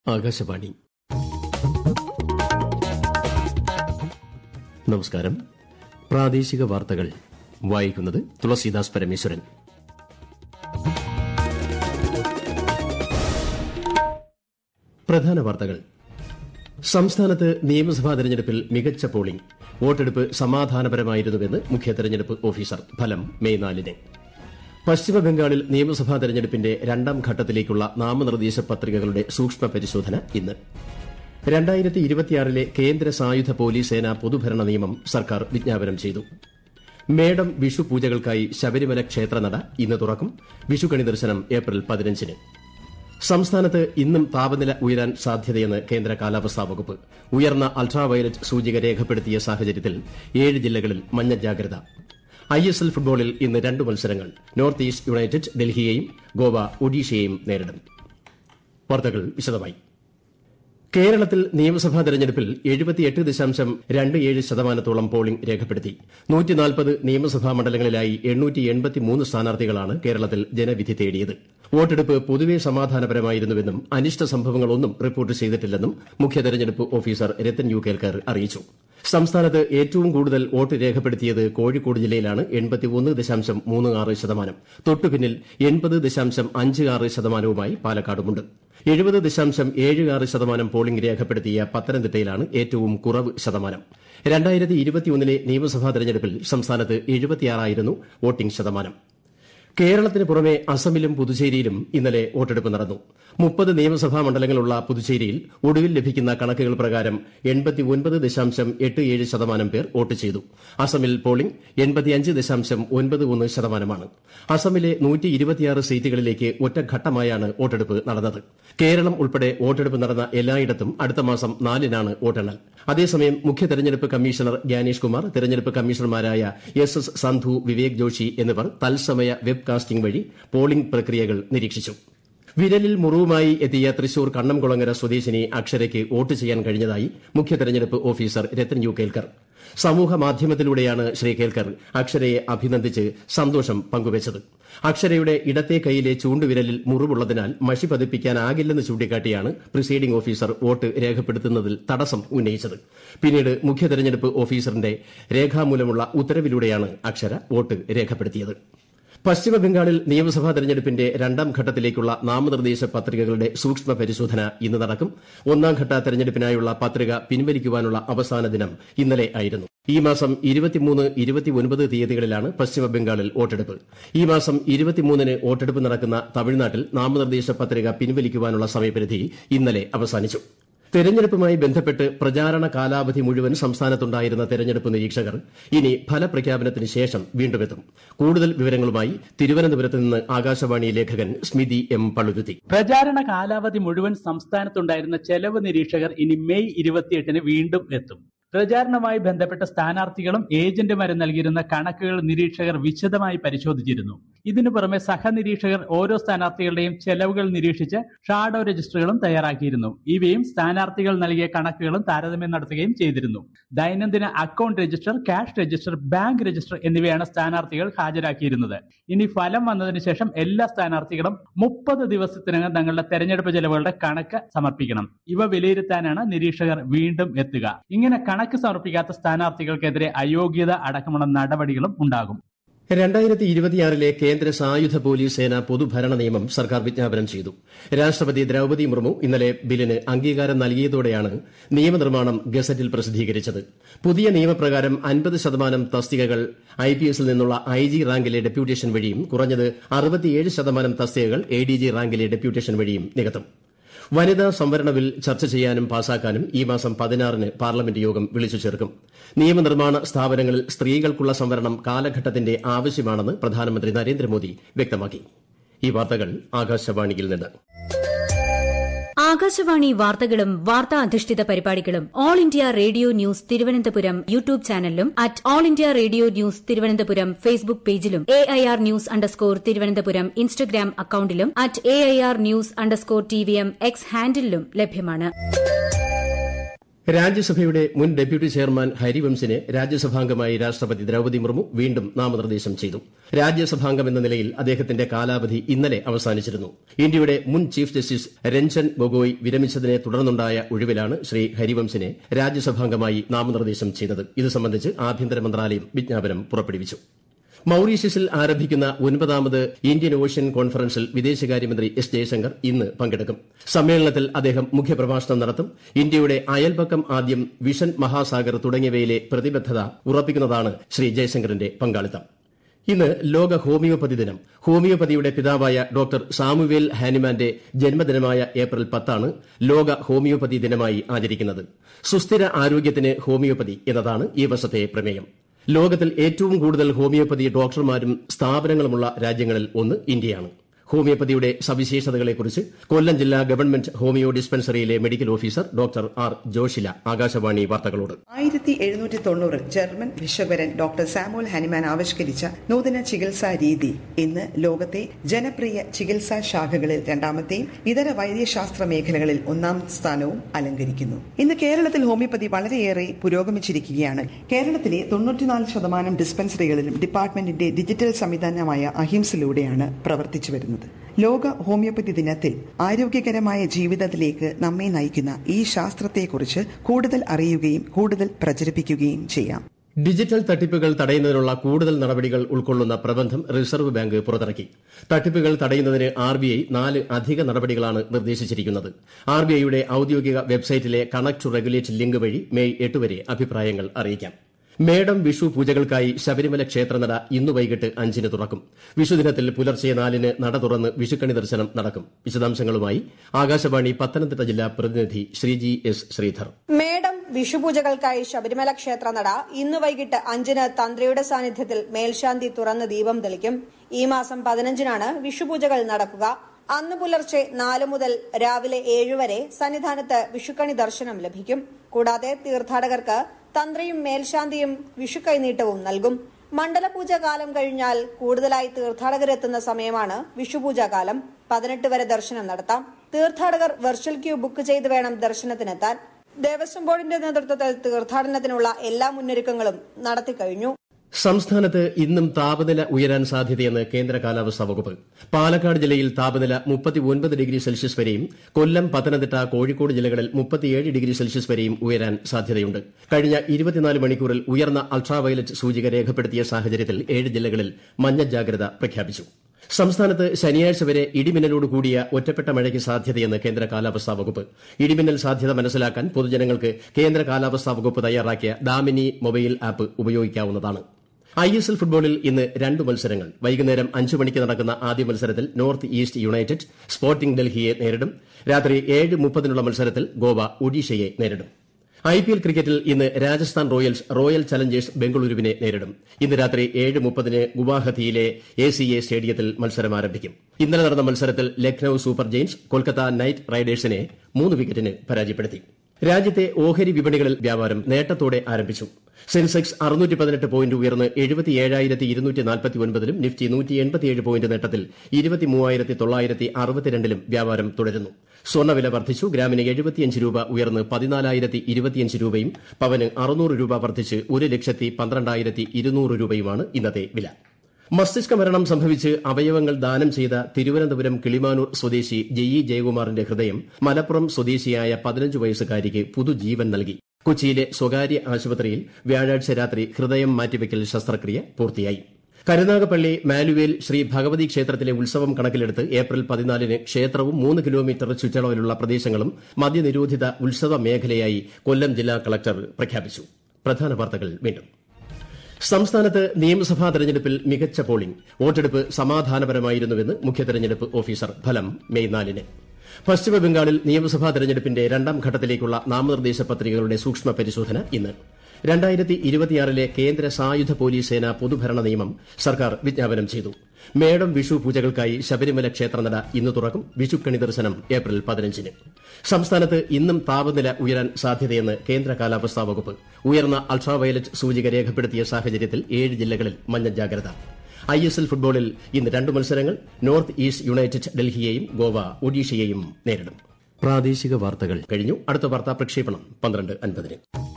ആകാശവാണി നമസ്കാരം പ്രാദേശിക വാർത്തകൾ വായിക്കുന്നത് തുളസീദാസ് പരമേശ്വരൻ പ്രധാന വാർത്തകൾ സംസ്ഥാനത്ത് നിയമസഭാ തെരഞ്ഞെടുപ്പിൽ മികച്ച പോളിംഗ് വോട്ടെടുപ്പ് സമാധാനപരമായിരുന്നുവെന്ന് മുഖ്യ തെരഞ്ഞെടുപ്പ് ഓഫീസർ ഫലം മെയ് നാലിന് പശ്ചിമബംഗാളിൽ നിയമസഭാ തെരഞ്ഞെടുപ്പിന്റെ രണ്ടാം ഘട്ടത്തിലേക്കുള്ള നാമനിർദ്ദേശ പത്രികകളുടെ സൂക്ഷ്മ പരിശോധന ഇന്ന് രണ്ടായിരത്തി ഇരുപത്തിയാറിലെ കേന്ദ്ര സായുധ പോലീസ് സേന പൊതുഭരണ നിയമം സർക്കാർ വിജ്ഞാപനം ചെയ്തു മേടം വിഷു പൂജകൾക്കായി ശബരിമല ക്ഷേത്രനട ഇന്ന് തുറക്കും വിഷുക്കണി ദർശനം ഏപ്രിൽ പതിനഞ്ചിന് സംസ്ഥാനത്ത് ഇന്നും താപനില ഉയരാൻ സാധ്യതയെന്ന് കേന്ദ്ര കാലാവസ്ഥാ വകുപ്പ് ഉയർന്ന അൾട്രാവയലറ്റ് സൂചിക രേഖപ്പെടുത്തിയ സാഹചര്യത്തിൽ ഏഴ് ജില്ലകളിൽ മഞ്ഞ ജാഗ്രത ഐ എസ് എൽ ഫുട്ബോളിൽ ഇന്ന് രണ്ട് മത്സരങ്ങൾ നോർത്ത് ഈസ്റ്റ് യുണൈറ്റഡ് ഡൽഹിയെയും ഗോവ ഒഡീഷയെയും നേരിടും വാർത്തകൾ വിശദമായി കേരളത്തിൽ നിയമസഭാ തെരഞ്ഞെടുപ്പിൽ എഴുപത്തിയെട്ട് ദശാംശം രണ്ട് ഏഴ് ശതമാനത്തോളം പോളിംഗ് രേഖപ്പെടുത്തി നൂറ്റിനാൽപ്പത് നിയമസഭാ മണ്ഡലങ്ങളിലായി എണ്ണൂറ്റി എൺപത്തിമൂന്ന് സ്ഥാനാർത്ഥികളാണ് കേരളത്തിൽ ജനവിധി തേടിയത് വോട്ടെടുപ്പ് പൊതുവെ സമാധാനപരമായിരുന്നുവെന്നും അനിഷ്ട സംഭവങ്ങളൊന്നും റിപ്പോർട്ട് ചെയ്തിട്ടില്ലെന്നും മുഖ്യ തെരഞ്ഞെടുപ്പ് ഓഫീസർ രത്തൻ യു കേൽക്കർ അറിയിച്ചു സംസ്ഥാനത്ത് ഏറ്റവും കൂടുതൽ വോട്ട് രേഖപ്പെടുത്തിയത് കോഴിക്കോട് ജില്ലയിലാണ് എൺപത്തിയൊന്ന് ദശാംശം മൂന്ന് ആറ് ശതമാനം തൊട്ടുപിന്നിൽ എൺപത് ദശാംശം അഞ്ച് ആറ് ശതമാനവുമായി പാലക്കാടുമുണ്ട് എഴുപത് ദശാംശം ഏഴ് ആറ് ശതമാനം പോളിംഗ് രേഖപ്പെടുത്തിയ പത്തനംതിട്ടയിലാണ് ഏറ്റവും കുറവ് ശതമാനം രണ്ടായിരത്തി ഇരുപത്തിയൊന്നിലെ നിയമസഭാ തെരഞ്ഞെടുപ്പിൽ സംസ്ഥാനത്ത് എഴുപത്തിയാറായിരുന്നു വോട്ടിംഗ് ശതമാനം കേരളത്തിന് പുറമെ അസമിലും പുതുച്ചേരിയിലും ഇന്നലെ വോട്ടെടുപ്പ് നടന്നു മുപ്പത് നിയമസഭാ മണ്ഡലങ്ങളുള്ള പുതുച്ചേരിയിൽ ഒടുവിൽ ലഭിക്കുന്ന കണക്കുകൾ പ്രകാരം എൺപത്തിയൊൻപത് ദശാംശം എട്ട് ഏഴ് ശതമാനം പേർ വോട്ട് ചെയ്തു അസമിൽ പോളിംഗ് എൺപത്തിയഞ്ച് ദശാംശം ഒൻപത് ഒന്ന് ശതമാനമാണ് അസമിലെ നൂറ്റി ഇരുപത്തിയാറ് സീറ്റുകളിലേക്ക് ഒറ്റഘട്ടമായാണ് വോട്ടെടുപ്പ് നടന്നത് കേരളം ഉൾപ്പെടെ വോട്ടെടുപ്പ് നടന്ന എല്ലായിടത്തും അടുത്ത മാസം നാലിനാണ് വോട്ടെണ്ണൽ അതേസമയം മുഖ്യ തെരഞ്ഞെടുപ്പ് കമ്മീഷണർ ഗ്യാനേഷ് കുമാർ തെരഞ്ഞെടുപ്പ് കമ്മീഷണർമാരായ എസ് എസ് സന്ധു വിവേക് ജോഷി എന്നിവർ തത്സമയ വെബ് കാസ്റ്റിംഗ് വഴി പോളിംഗ് പ്രക്രിയകൾ നിരീക്ഷിച്ചു വിരലിൽ മുറിവുമായി എത്തിയ തൃശൂർ കണ്ണംകുളങ്ങര സ്വദേശിനി അക്ഷരയ്ക്ക് വോട്ട് ചെയ്യാൻ കഴിഞ്ഞതായി മുഖ്യ തെരഞ്ഞെടുപ്പ് ഓഫീസർ രത്തൻ യു കേൽക്കർ സമൂഹ മാധ്യമത്തിലൂടെയാണ് ശ്രീ കേൽക്കർ അക്ഷരയെ അഭിനന്ദിച്ച് സന്തോഷം പങ്കുവച്ചത് അക്ഷരയുടെ ഇടത്തെ കൈയിലെ ചൂണ്ടുവിരലിൽ മുറിവുള്ളതിനാൽ മഷി പതിപ്പിക്കാനാകില്ലെന്ന് ചൂണ്ടിക്കാട്ടിയാണ് പ്രിസൈഡിംഗ് ഓഫീസർ വോട്ട് രേഖപ്പെടുത്തുന്നതിൽ തടസ്സം ഉന്നയിച്ചത് പിന്നീട് മുഖ്യ തെരഞ്ഞെടുപ്പ് ഓഫീസറിന്റെ രേഖാമൂലമുള്ള ഉത്തരവിലൂടെയാണ് അക്ഷര വോട്ട് രേഖപ്പെടുത്തിയത് പശ്ചിമബംഗാളിൽ നിയമസഭാ തെരഞ്ഞെടുപ്പിന്റെ രണ്ടാം ഘട്ടത്തിലേക്കുള്ള നാമനിർദ്ദേശ പത്രികകളുടെ സൂക്ഷ്മ പരിശോധന ഇന്ന് നടക്കും ഒന്നാംഘട്ട തെരഞ്ഞെടുപ്പിനായുള്ള പത്രിക പിൻവലിക്കുവാനുള്ള അവസാന ദിനം ഇന്നലെ ആയിരുന്നു ഈ മാസം തീയതികളിലാണ് പശ്ചിമബംഗാളിൽ വോട്ടെടുപ്പ് ഈ മാസം ഇരുപത്തിമൂന്നിന് വോട്ടെടുപ്പ് നടക്കുന്ന തമിഴ്നാട്ടിൽ നാമനിർദ്ദേശ പത്രിക പിൻവലിക്കുവാനുള്ള സമയപരിധി ഇന്നലെ അവസാനിച്ചു തെരഞ്ഞെടുപ്പുമായി ബന്ധപ്പെട്ട് പ്രചാരണ കാലാവധി മുഴുവൻ സംസ്ഥാനത്തുണ്ടായിരുന്ന തെരഞ്ഞെടുപ്പ് നിരീക്ഷകർ ഇനി ഫലപ്രഖ്യാപനത്തിന് ശേഷം വീണ്ടുമെത്തും കൂടുതൽ വിവരങ്ങളുമായി തിരുവനന്തപുരത്ത് നിന്ന് ആകാശവാണി ലേഖകൻ സ്മിതി എം പളുരുത്തി പ്രചാരണ കാലാവധി മുഴുവൻ സംസ്ഥാനത്തുണ്ടായിരുന്ന ചെലവ് നിരീക്ഷകർ ഇനി മെയ് ഇരുപത്തിയെട്ടിന് വീണ്ടും എത്തും പ്രചാരണവുമായി ബന്ധപ്പെട്ട സ്ഥാനാർത്ഥികളും ഏജന്റുമാരും നൽകിയിരുന്ന കണക്കുകൾ നിരീക്ഷകർ വിശദമായി പരിശോധിച്ചിരുന്നു ഇതിനു പുറമെ സഹനിരീക്ഷകർ ഓരോ സ്ഥാനാർത്ഥികളുടെയും ചെലവുകൾ നിരീക്ഷിച്ച് ഷാഡോ രജിസ്റ്ററുകളും തയ്യാറാക്കിയിരുന്നു ഇവയും സ്ഥാനാർത്ഥികൾ നൽകിയ കണക്കുകളും താരതമ്യം നടത്തുകയും ചെയ്തിരുന്നു ദൈനംദിന account register cash register bank register എന്നിവയാണ് സ്ഥാനാർത്ഥികൾ ഹാജരാക്കിയിരുന്നത് ഇനി ഫലം വന്നതിന് ശേഷം എല്ലാ സ്ഥാനാർത്ഥികളും മുപ്പത് ദിവസത്തിനകം തങ്ങളുടെ തെരഞ്ഞെടുപ്പ് ചെലവുകളുടെ കണക്ക് സമർപ്പിക്കണം ഇവ വിലയിരുത്താനാണ് നിരീക്ഷകർ വീണ്ടും എത്തുക ഇങ്ങനെ കണക്ക് സമർപ്പിക്കാത്ത സ്ഥാനാർത്ഥികൾക്കെതിരെ അയോഗ്യത അടക്കമുള്ള നടപടികളും ഉണ്ടാകും രണ്ടായിരത്തി ഇരുപത്തിയാറിലെ കേന്ദ്ര സായുധ പോലീസ് സേന പൊതുഭരണ നിയമം സർക്കാർ വിജ്ഞാപനം ചെയ്തു രാഷ്ട്രപതി ദ്രൌപതി മുർമു ഇന്നലെ ബില്ലിന് അംഗീകാരം നൽകിയതോടെയാണ് നിയമനിർമ്മാണം ഗസറ്റിൽ പ്രസിദ്ധീകരിച്ചത് പുതിയ നിയമപ്രകാരം അൻപത് ശതമാനം തസ്തികകൾ ഐ പി എസിൽ നിന്നുള്ള ഐ ജി റാങ്കിലെ ഡെപ്യൂട്ടേഷൻ വഴിയും കുറഞ്ഞത് അറുപത്തിയേഴ് ശതമാനം തസ്തികകൾ എ ഡി ജി റാങ്കിലെ ഡെപ്യൂട്ടേഷൻ വഴിയും നികത്തും വനിതാ സംവരണ ബിൽ ചർച്ച ചെയ്യാനും പാസാക്കാനും ഈ മാസം പതിനാറിന് പാർലമെന്റ് യോഗം വിളിച്ചു ചേർക്കും നിയമനിർമ്മാണ സ്ഥാപനങ്ങളിൽ സ്ത്രീകൾക്കുള്ള സംവരണം കാലഘട്ടത്തിന്റെ ആവശ്യമാണെന്ന് പ്രധാനമന്ത്രി നരേന്ദ്രമോദി വ്യക്തമാക്കി ഈ വാർത്തകൾ ആകാശവാണിയിൽ നിന്ന് ആകാശവാണി വാർത്തകളും വാർത്താ അധിഷ്ഠിത പരിപാടികളും all India radio news Thiruvananthapuram YouTube ചാനലിലും at all India radio news Thiruvananthapuram Facebook പേജിലും A I R news underscore Thiruvananthapuram Instagram അക്കൌണ്ടിലും at A I R news underscore T V M X ഹാൻഡിലും ലഭ്യമാണ് രാജ്യസഭയുടെ മുൻ ഡെപ്യൂട്ടി ചെയർമാൻ ഹരിവംശിനെ രാജ്യസഭാംഗമായി രാഷ്ട്രപതി ദ്രൌപദി മുർമു വീണ്ടും നാമനിർദ്ദേശം ചെയ്തു രാജ്യസഭാംഗമെന്ന നിലയിൽ അദ്ദേഹത്തിന്റെ കാലാവധി ഇന്നലെ അവസാനിച്ചിരുന്നു ഇന്ത്യയുടെ മുൻ ചീഫ് ജസ്റ്റിസ് രഞ്ജൻ ഗൊഗോയ് വിരമിച്ചതിനെ തുടർന്നുണ്ടായ ഒഴിവിലാണ് ശ്രീ ഹരിവംശിനെ രാജ്യസഭാംഗമായി നാമനിർദ്ദേശം ചെയ്തത് ഇത് സംബന്ധിച്ച് ആഭ്യന്തര മന്ത്രാലയം വിജ്ഞാപനം പുറപ്പെടുവിച്ചു മൌറീഷ്യസിൽ ആരംഭിക്കുന്ന ഒൻപതാമത് ഇന്ത്യൻ ഓഷ്യൻ കോൺഫറൻസിൽ വിദേശകാര്യമന്ത്രി എസ് ജയശങ്കർ ഇന്ന് പങ്കെടുക്കും സമ്മേളനത്തിൽ അദ്ദേഹം മുഖ്യപ്രഭാഷണം നടത്തും ഇന്ത്യയുടെ അയൽപക്കം ആദ്യം വിഷൻ മഹാസാഗർ തുടങ്ങിയവയിലെ പ്രതിബദ്ധത ഉറപ്പിക്കുന്നതാണ് ശ്രീ ജയശങ്കറിന്റെ പങ്കാളിത്തം ഇന്ന് ലോക ഹോമിയോപ്പതി ദിനം ഹോമിയോപ്പതിയുടെ പിതാവായ ഡോക്ടർ സാമുവേൽ ഹാനിമാന്റെ ജന്മദിനമായ ഏപ്രിൽ പത്താണ് ലോക ഹോമിയോപ്പതി ദിനമായി ആചരിക്കുന്നത് സുസ്ഥിര ആരോഗ്യത്തിന് ഹോമിയോപ്പതി എന്നതാണ് ഈ വർഷത്തെ പ്രമേയം ലോകത്തിൽ ഏറ്റവും കൂടുതൽ ഹോമിയോപ്പതി ഡോക്ടർമാരും സ്ഥാപനങ്ങളുമുള്ള രാജ്യങ്ങളിൽ ഒന്ന് ഇന്ത്യയാണ് ഹോമിയോപ്പതിയുടെ സവിശേഷതകളെക്കുറിച്ച് കൊല്ലം ജില്ലാ ഗവൺമെന്റ് ഹോമിയോ ഡിസ്പെൻസറിയിലെ medical officer doctor R Joshila Akashvani വാർത്തകളോട് ആയിരത്തി എഴുന്നൂറ്റി തൊണ്ണൂറിൽ ജർമ്മൻ ഭിഷഗ്വരൻ ഡോക്ടർ സാമുവൽ ഹനിമാൻ ആവിഷ്കരിച്ച നൂതന ചികിത്സാ രീതി ഇന്ന് ലോകത്തെ ജനപ്രിയ ചികിത്സാ ശാഖകളിൽ രണ്ടാമത്തെയും ഇതര വൈദ്യശാസ്ത്ര മേഖലകളിൽ ഒന്നാം സ്ഥാനവും അലങ്കരിക്കുന്നു ഇന്ന് കേരളത്തിൽ ഹോമിയോപ്പതി വളരെയേറെ പുരോഗമിച്ചിരിക്കുകയാണ് കേരളത്തിലെ തൊണ്ണൂറ്റിനാല് ശതമാനം ഡിസ്പെൻസറികളിലും ഡിപ്പാർട്ട്മെന്റിന്റെ ഡിജിറ്റൽ സംവിധാനമായ അഹിംസിലൂടെയാണ് പ്രവർത്തിച്ചു വരുന്നത് ലോക ഹോമിയോപ്പതി ദിനത്തിൽ ആരോഗ്യകരമായ ജീവിതത്തിലേക്ക് നമ്മെ നയിക്കുന്ന ഈ ശാസ്ത്രത്തെക്കുറിച്ച് കൂടുതൽ അറിയുകയും കൂടുതൽ പ്രചരിപ്പിക്കുകയും ചെയ്യാം ഡിജിറ്റൽ തട്ടിപ്പുകൾ തടയുന്നതിനുള്ള കൂടുതൽ നടപടികൾ ഉൾക്കൊള്ളുന്ന പ്രബന്ധം റിസർവ് ബാങ്ക് പുറത്തിറക്കി തട്ടിപ്പുകൾ തടയുന്നതിന് ആർ ബി ഐ നാല് അധിക നടപടികളാണ് നിർദ്ദേശിച്ചിരിക്കുന്നത് ആർ ബി ഐയുടെ ഔദ്യോഗിക വെബ്സൈറ്റിലെ കണക്ട് ടു റെഗുലേറ്റ് ലിങ്ക് വഴി മെയ് എട്ട് വരെ അഭിപ്രായങ്ങൾ അറിയിക്കാം മേടം വിഷു പൂജകൾക്കായി ശബരിമല ക്ഷേത്രനട ഇന്ന് വൈകിട്ട് അഞ്ചിന് തുറക്കും വിഷുദിനത്തിൽ പുലർച്ചെ നാലിന് നട തുറന്ന് വിഷുക്കണി ദർശനം നടക്കും വിശദാംശങ്ങളുമായി ആകാശവാണി പത്തനംതിട്ട ജില്ലാ പ്രതിനിധി ശ്രീജി എസ് ശ്രീധർ മേടം വിഷുപൂജകൾക്കായി ശബരിമല ക്ഷേത്രനട ഇന്ന് വൈകിട്ട് അഞ്ചിന് തന്ത്രിയുടെ സാന്നിധ്യത്തിൽ മേൽശാന്തി തുറന്ന് ദീപം തെളിക്കും ഈ മാസം പതിനഞ്ചിനാണ് വിഷുപൂജകൾ നടക്കുക അന്ന് പുലർച്ചെ നാല് മുതൽ രാവിലെ ഏഴ് വരെ സന്നിധാനത്ത് വിഷുക്കണി ദർശനം ലഭിക്കും കൂടാതെ തീർത്ഥാടകർക്ക് തന്ത്രിയും മേൽശാന്തിയും വിഷുക്കൈനീട്ടവും നൽകും മണ്ഡലപൂജ കാലം കഴിഞ്ഞാൽ കൂടുതലായി തീർത്ഥാടകരെത്തുന്ന സമയമാണ് വിഷുപൂജ കാലം പതിനെട്ട് വരെ ദർശനം നടത്താം തീർത്ഥാടകർ വെർച്വൽ ക്യൂ ബുക്ക് ചെയ്ത് വേണം ദർശനത്തിനെത്താൻ ദേവസ്വം ബോർഡിന്റെ നേതൃത്വത്തിൽ തീർത്ഥാടനത്തിനുള്ള എല്ലാ മുന്നൊരുക്കങ്ങളും നടത്തിക്കഴിഞ്ഞു സംസ്ഥാനത്ത് ഇന്നും താപനില ഉയരാൻ സാധ്യതയെന്ന് കേന്ദ്ര കാലാവസ്ഥാ വകുപ്പ് പാലക്കാട് ജില്ലയിൽ താപനില മുപ്പത്തിയൊൻപത് ഡിഗ്രി സെൽഷ്യസ് വരെയും കൊല്ലം പത്തനംതിട്ട കോഴിക്കോട് ജില്ലകളിൽ മുപ്പത്തിയേഴ് ഡിഗ്രി സെൽഷ്യസ് വരെയും ഉയരാൻ സാധ്യതയുണ്ട് കഴിഞ്ഞ ഇരുപത്തിനാല് മണിക്കൂറിൽ ഉയർന്ന അൾട്രാവയലറ്റ് സൂചിക രേഖപ്പെടുത്തിയ സാഹചര്യത്തിൽ ഏഴ് ജില്ലകളിൽ മഞ്ഞ ജാഗ്രത പ്രഖ്യാപിച്ചു സംസ്ഥാനത്ത് ശനിയാഴ്ച വരെ ഇടിമിന്നലോട് കൂടിയ ഒറ്റപ്പെട്ട മഴയ്ക്ക് സാധ്യതയെന്ന് കേന്ദ്ര കാലാവസ്ഥാ വകുപ്പ് ഇടിമിന്നൽ സാധ്യത മനസ്സിലാക്കാൻ പൊതുജനങ്ങൾക്ക് കേന്ദ്ര കാലാവസ്ഥാ വകുപ്പ് തയ്യാറാക്കിയ ദാമിനി മൊബൈൽ ആപ്പ് ഉപയോഗിക്കാവുന്നതാണ് ഐ എസ് എൽ ഫുട്ബോളിൽ ഇന്ന് രണ്ട് മത്സരങ്ങൾ വൈകുന്നേരം അഞ്ച് മണിക്ക് നടക്കുന്ന ആദ്യ മത്സരത്തിൽ നോർത്ത് ഈസ്റ്റ് യുണൈറ്റഡ് സ്പോർട്ടിംഗ് ഡൽഹിയെ നേരിടും രാത്രി ഏഴ് മുപ്പതിനുള്ള മത്സരത്തിൽ ഗോവ ഒഡീഷയെ നേരിടും ഐ പി എൽ ക്രിക്കറ്റിൽ ഇന്ന് രാജസ്ഥാൻ റോയൽസ് റോയൽ ചലഞ്ചേഴ്സ് ബംഗളൂരുവിനെ നേരിടും ഇന്ന് രാത്രി ഏഴ് മുപ്പതിന് ഗുവാഹത്തിയിലെ എ സി എ സ്റ്റേഡിയത്തിൽ മത്സരം ആരംഭിക്കും ഇന്നലെ നടന്ന മത്സരത്തിൽ Lucknow super giants Kolkata knight റൈഡേഴ്സിനെ മൂന്ന് വിക്കറ്റിന് പരാജയപ്പെടുത്തി രാജ്യത്തെ ഓഹരി വിപണികളിൽ വ്യാപാരം നേട്ടത്തോടെ ആരംഭിച്ചു സെൻസെക്സ് അറുന്നൂറ്റി പതിനെട്ട് പോയിന്റ് ഉയർന്ന് എഴുപത്തിയേഴായിരത്തി ഇരുന്നൂറ്റി നാൽപ്പത്തി ഒൻപതിലും നിഫ്റ്റി നൂറ്റി എൺപത്തിയേഴ് പോയിന്റ് നേട്ടത്തിൽ ഇരുപത്തി മൂവായിരത്തി തൊള്ളായിരത്തി അറുപത്തിരണ്ടിലും വ്യാപാരം തുടരുന്നു സ്വർണ്ണവില വർദ്ധിച്ചു ഗ്രാമിന് എഴുപത്തിയഞ്ച് രൂപ ഉയർന്ന് പതിനാലായിരത്തി ഇരുപത്തിയഞ്ച് രൂപയും പവന് അറുന്നൂറ് രൂപ വർദ്ധിച്ച് ഒരു ലക്ഷത്തി പന്ത്രണ്ടായിരത്തി ഇരുന്നൂറ് രൂപയുമാണ് ഇന്നത്തെ വില മസ്തിഷ്ക മരണം സംഭവിച്ച് അവയവങ്ങൾ ദാനം ചെയ്ത തിരുവനന്തപുരം കിളിമാനൂർ സ്വദേശി ജെയി ജയകുമാറിന്റെ ഹൃദയം മലപ്പുറം സ്വദേശിയായ പതിനഞ്ച് വയസ്സുകാരിക്ക് പുതുജീവൻ നൽകി കൊച്ചിയിലെ സ്വകാര്യ ആശുപത്രിയിൽ വ്യാഴാഴ്ച രാത്രി ഹൃദയം മാറ്റിവെക്കൽ ശസ്ത്രക്രിയ പൂർത്തിയായി കരുനാഗപ്പള്ളി മാലുവേൽ ശ്രീ ഭഗവതി ക്ഷേത്രത്തിലെ ഉത്സവം കണക്കിലെടുത്ത് ഏപ്രിൽ പതിനാലിന് ക്ഷേത്രവും മൂന്ന് കിലോമീറ്റർ ചുറ്റളവിലുള്ള പ്രദേശങ്ങളും മദ്യനിരോധിത ഉത്സവ മേഖലയായി കൊല്ലം ജില്ലാ കളക്ടർ പ്രഖ്യാപിച്ചു പ്രധാന വാർത്തകൾ വീണ്ടും സംസ്ഥാനത്ത് നിയമസഭാ തെരഞ്ഞെടുപ്പിൽ മികച്ച പോളിംഗ് വോട്ടെടുപ്പ് സമാധാനപരമായിരുന്നുവെന്ന് മുഖ്യ തെരഞ്ഞെടുപ്പ് ഓഫീസർ ഫലം മെയ് നാലിന് പശ്ചിമബംഗാളിൽ നിയമസഭാ തെരഞ്ഞെടുപ്പിന്റെ രണ്ടാം ഘട്ടത്തിലേക്കുള്ള നാമനിർദ്ദേശ പത്രികകളുടെ സൂക്ഷ്മ പരിശോധന ഇന്ന് രണ്ടായിരത്തി ഇരുപത്തിയാറിലെ കേന്ദ്ര സായുധ പോലീസ് സേന പൊതുഭരണ നിയമം സർക്കാർ വിജ്ഞാപനം ചെയ്തു മേടം വിഷു പൂജകൾക്കായി ശബരിമല ക്ഷേത്രനട ഇന്ന് തുറക്കും വിഷുക്കണി ദർശനം ഏപ്രിൽ പതിനഞ്ചിന് സംസ്ഥാനത്ത് ഇന്നും താപനില ഉയരാൻ സാധ്യതയെന്ന് കേന്ദ്ര കാലാവസ്ഥാ വകുപ്പ് ഉയർന്ന അൾട്രാവയലറ്റ് സൂചിക രേഖപ്പെടുത്തിയ സാഹചര്യത്തിൽ ഏഴ് ജില്ലകളിൽ മഞ്ഞ ജാഗ്രത ഐ എസ് എൽ ഫുട്ബോളിൽ ഇന്ന് രണ്ട് മത്സരങ്ങൾ നോർത്ത് ഈസ്റ്റ് യുണൈറ്റഡ് ഡൽഹിയെയും ഗോവ ഒഡീഷയെയും നേരിടും പ്രാദേശിക വാർത്തകൾ കഴിഞ്ഞു അടുത്ത വാർത്താ പ്രക്ഷേപണം പന്ത്രണ്ട് അൻപതിന്